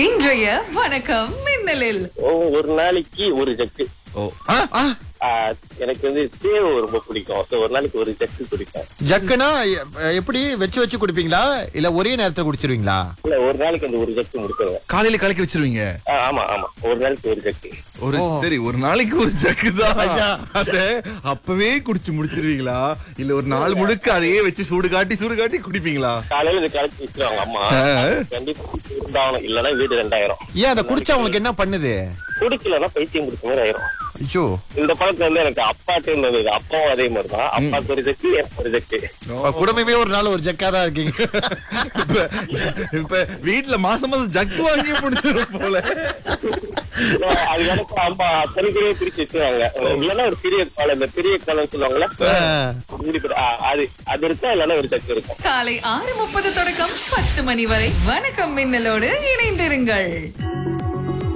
இன்றைய வணக்கம் மின்னலில் ஓ- ஒரு நாளைக்கு ஒரு ஜக்கு ஓ ஆ, ஆ. ஆஹ் எனக்கு வந்து சேவ் ரொம்ப பிடிக்கும் ஸோ ஒரு நாளைக்கு ஒரு ஜக்கு குடிப்பேன் ஜக்குனா எ- எப்படி வச்சு வச்சு குடிப்பீங்களா இல்ல ஒரே நேரத்துல குடிச்சிருவீங்களா இல்ல ஒரு நாளைக்கு அந்த ஒரு ஜக்கு முடிச்சிருவேன் காலையில கலக்கி வச்சிருவீங்க ஆ, ஆமா ஆமா ஒரு நாளைக்கு ஒரு ஜக்கு ஒரு சரி ஒரு நாளைக்கு ஒரு ஜக்கு தான் அத அப்பவே குடிச்சு முடிச்சிருவீங்களா இல்ல ஒரு நாள் முழுக்க அதையே வச்சு சூடு காட்டி சூடு காட்டி குடிப்பீங்களா காலையில இது கலக்கி வச்சிருவாங்க அம்மா ஆ. கண்டிப்பா இருந்தாகணும் இல்லைன்னா வீடு ரெண்டாயிரம் ஏன் அதை குடிச்சா உங்களுக்கு என்ன பண்ணுது குடிக்கலன்னா பைத்தியம் குடிச்ச மாதிரி ஆயிரும் ஐயோ இந்த பழக்கம் வந்து எனக்கு அப்பாட்டு இருந்தது அப்பாவும் அதே மாதிரி தான் அப்பாவுக்கு ஒரு ஜக்கு எனக்கு ஒரு ஜக்கு குடும்பமே ஒரு நாள் ஒரு ஜக்கா தான் இருக்கீங்க இப்ப இப்ப வீட்டுல மாசம் மாசம் ஜக்கு வாங்கி முடிச்சிடும் போல அது எனக்கு அம்மா அத்தனை பேரே பிரிச்சு வச்சுருவாங்க இல்லைன்னா ஒரு பெரிய காலம் இந்த பெரிய காலம் சொல்லுவாங்கல்ல இப்படி- ஆ, அது அது இருக்கும் இல்லைன்னா ஒரு ஜக்கு இருக்கும் காலை ஆறு முப்பது தொடக்கம் பத்து மணி வரை வணக்கம் மின்னலோடு இணைந்திருங்கள்